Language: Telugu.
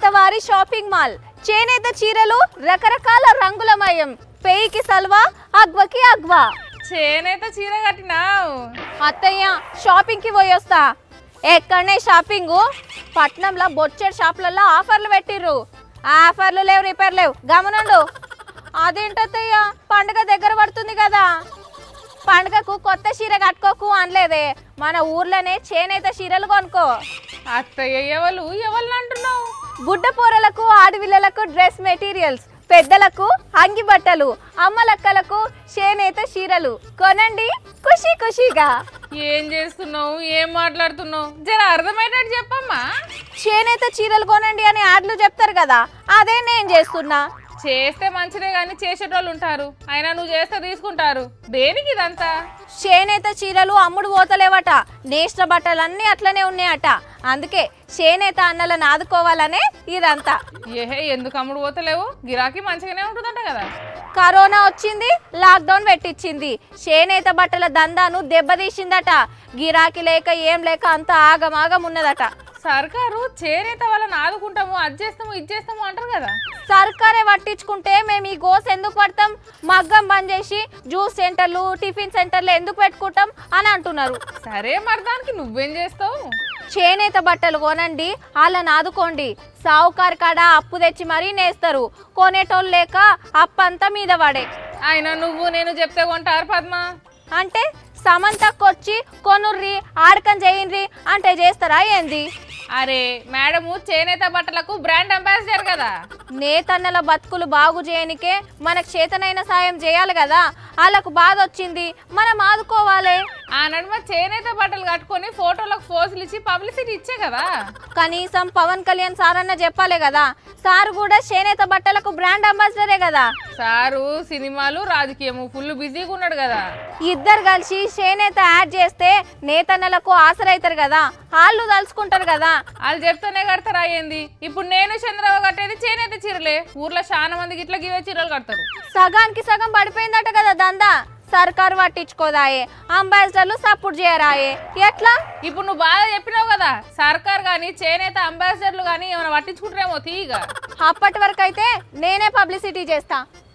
వారి షాపింగ్ మాల్ చేనేత చీరలు రకరకాల రంగులమయం పేయికి సల్వా అగ్వకి అగ్వా చేనేత చీర కట్టినావు అత్తయ్య షాపింగ్ కి పోయి వస్తా ఎక్కడనే షాపింగ్ పట్నంలో బొచ్చెడ్ షాపులలో ఆఫర్లు పెట్టిర్రు ఆఫర్లు లేవు రిపేర్ లేవు గమనండు అదేంటత్తయ్య పండుగ దగ్గర పడుతుంది కదా పండుగకు కొత్త చీర కట్టుకోకు అనలేదే మన ఊర్లోనే చేనేత చీరలు కొనుక్కో అత్తయ్య ఎవరు ఎవరు అంటున్నావు గుడ్డ పోరలకు ఆడవిల్లలకు డ్రెస్ మెటీరియల్స్ పెద్దలకు అంగి బట్టలు అమ్మలక్కలకు చేనేత చీరలు కొనండి ఖుషి ఖుషిగా ఏం చేస్తున్నావు ఏం మాట్లాడుతున్నావు జర అర్థమయ్యేటట్టు చెప్పమ్మా చేనేత చీరలు కొనండి అని యాడ్లు చెప్తారు కదా అదే నేను చేస్తున్నా చేస్తే మంచిదే కానీ చేసేటోళ్ళు ఉంటారు అయినా నువ్వు చేస్తే తీసుకుంటారు దేనికి ఇదంతా చేనేత చీరలు అమ్ముడు పోతలేవట నేసిన బట్టలన్నీ అట్లనే ఉన్నాయట అందుకే చేనేత అన్నలను ఆదుకోవాలనే ఇదంతా ఏహే ఎందుకు అమ్ముడు పోతలేవు గిరాకీ మంచిగానే ఉంటుందంట కదా కరోనా వచ్చింది లాక్డౌన్ పెట్టించింది చేనేత బట్టల దందాను దెబ్బతీసిందట గిరాకీ లేక ఏం లేక అంత ఆగమాగం ఉన్నదట సర్కారు చేనేత వాళ్ళని ఆదుకుంటాము అది చేస్తాము ఇది చేస్తాము అంటారు కదా సర్కారే పట్టించుకుంటే మేము ఈ గోస్ ఎందుకు పడతాం మగ్గం బంద్ చేసి జ్యూస్ సెంటర్లు టిఫిన్ సెంటర్లు ఎందుకు పెట్టుకుంటాం అని అంటున్నారు సరే మరి దానికి నువ్వేం చేస్తావు చేనేత బట్టలు కొనండి వాళ్ళని ఆదుకోండి సావుకారు కాడ అప్పు తెచ్చి మరీ నేస్తారు కొనేటోళ్ళు లేక అప్పంతా మీద పడే అయినా నువ్వు నేను చెప్తే కొంటారు పద్మ అంటే సమంతకొచ్చి కొనుర్రి ఆడకం చేయండి అంటే చేస్తారా ఏంది అరే మేడము చేనేత బట్టలకు బ్రాండ్ అంబాసిడర్ కదా నేతన్నల బతుకులు బాగు చేయనికే మనకు చేతనైన సాయం చేయాలి కదా వాళ్ళకు బాధ వచ్చింది మనం ఆదుకోవాలి ఆ నడుమ చేనేత బట్టలు కట్టుకొని ఫోటోలకు ఫోజులు ఇచ్చి పబ్లిసిటీ ఇచ్చే కదా కనీసం పవన్ కళ్యాణ్ సార్ అన్న చెప్పాలి కదా సార్ కూడా చేనేత బట్టలకు బ్రాండ్ అంబాసిడరే కదా సారు సినిమాలు రాజకీయము ఫుల్ బిజీగా ఉన్నాడు కదా ఇద్దరు కలిసి చేనేత యాడ్ చేస్తే నేతన్నలకు ఆసరైతారు కదా వాళ్ళు తలుచుకుంటారు కదా వాళ్ళు చెప్తేనే కడతారు అయ్యింది ఇప్పుడు నేను చంద్రబాబు కట్టేది చేనేత చీరలే ఊర్లో చాలా మందికి ఇట్లా గివే చీరలు కడతారు సగానికి సగం పడిపోయిందట కదా దందా సర్కారు పట్టించుకోదాయే అంబాసిడర్లు సపోర్ట్ చేయరాయే ఎట్లా ఇప్పుడు నువ్వు బాగా చెప్పినావు కదా సర్కార్ కానీ చేనేత అంబాసిడర్లు కానీ ఏమైనా పట్టించుకుంటారేమో తీయగా అప్పటి వరకు అయితే నేనే పబ్లిసిటీ చేస్తా